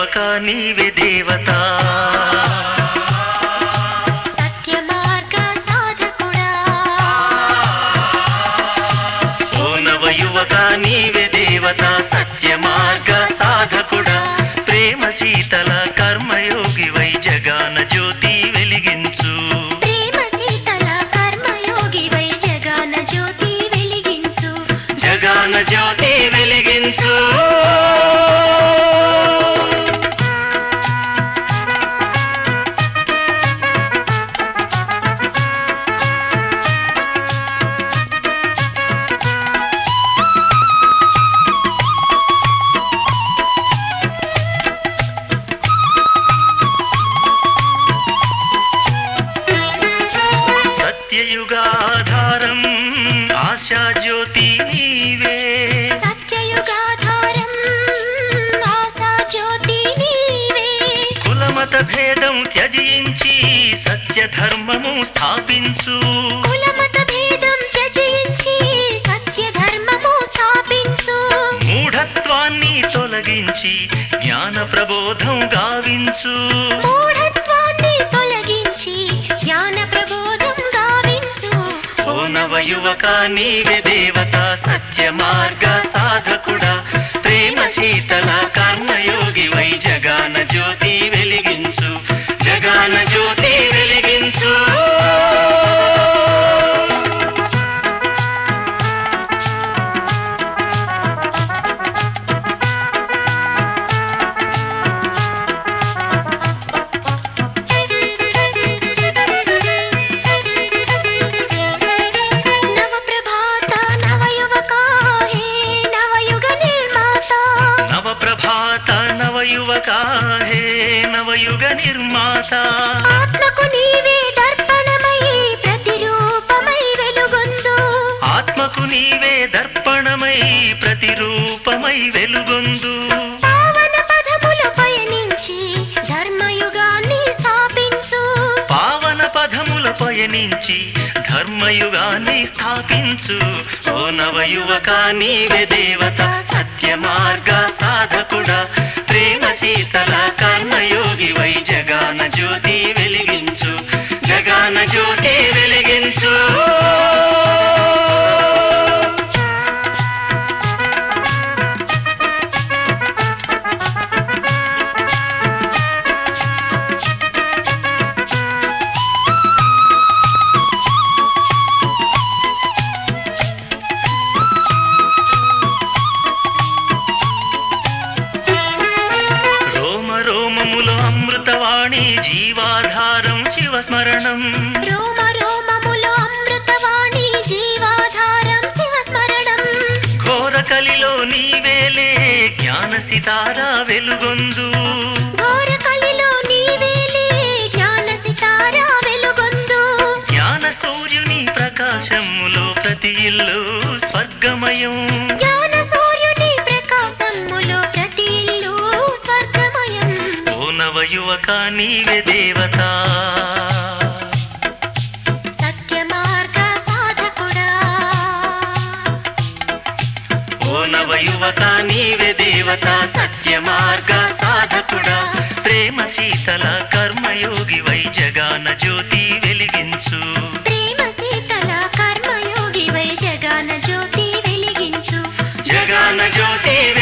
యువక నీవే దేవత సత్య మార్గ సాధకుడా ఓ నవ యువక నీవే దేవత సత్య మార్గ సాధకుడా ప్రేమ శీతల కర్మయోగి వై జగాన జ్యోతి వెలిగించు ప్రేమ శీతల కర్మయోగి వై జగాన జ్యోతి వెలిగించు జగాన జ్యోతి వెలిగించు సత్యయుగాధారం ఆశా జ్యోతి నీవే సత్యయుగాధారం ఆశా జ్యోతి నీవే కులమత భేదం త్యజించి సత్య ధర్మము స్థాపించు కులమత భేదం త్యజించి సత్య ధర్మము స్థాపించు మూఢత్వాన్ని తొలగించి జ్ఞాన ప్రబోధం గావించు మూఢత్వాన్ని తొలగించి జ్ఞాన ప్రబోధం గావించు ఓ నవ యువక నీవే దేవత సత్య మార్గ సాధకుడా ప్రేమ శీతల కర్మయోగి వై జగాన జ్యోతి వెలిగించు జగాన జ్యోతి వెలిగించు నవ ప్రభాత నవ యువక హే నవయుగ నిర్మాత నవ ప్రభాత నవ యువక హే నవయుగ నిర్మాత ఆత్మకు నీవే దర్పణమై ప్రతిరూపమై వెలుగొందు ఆత్మకు నీవే దర్పణమై ప్రతిరూపమై వెలుగొందు పావన పదముల పయనించి ధర్మయుగాన్ని స్థాపించు పావన పదముల పయనించి ధర్మయుగాన్ని స్థాపించు ఓ నవ యువక నీవే దేవత సత్య మార్గ సాధకుడా ప్రేమ శీతల కర్మయోగి వై జగాన జ్యోతి వెలిగించు జగాన జ్యోతి వెలిగించు రోమ రోమములో అమృతవాణి జీవాధారం శివస్మరణం రోమ రోమములో అమృతవాణి జీవాధారం శివస్మరణం ఘోర కలిలో నీవేలే జ్ఞాన సితారా వెలుగొందు ఘోర కలిలో నీవేలే జ్ఞాన సితారా వెలుగొందు జ్ఞాన సూర్యుని ప్రకాశములో ప్రతి ఇల్లు స్వర్గమయం జ్ఞాన సూర్యుని ప్రకాశములో ప్రతి ఇల్లు స్వర్గమయం ఓ నవ యువక నీవే దేవత సత్య మార్గ సాధకుడా ఓ నవ యువక నీవే దేవత సత్య మార్గ సాధకుడా ప్రేమ శీతల కర్మయోగి వై జగాన జ్యోతి వెలిగించు ప్రేమ శీతల కర్మయోగి వై జగాన జ్యోతి వెలిగించు జగాన జ్యోతి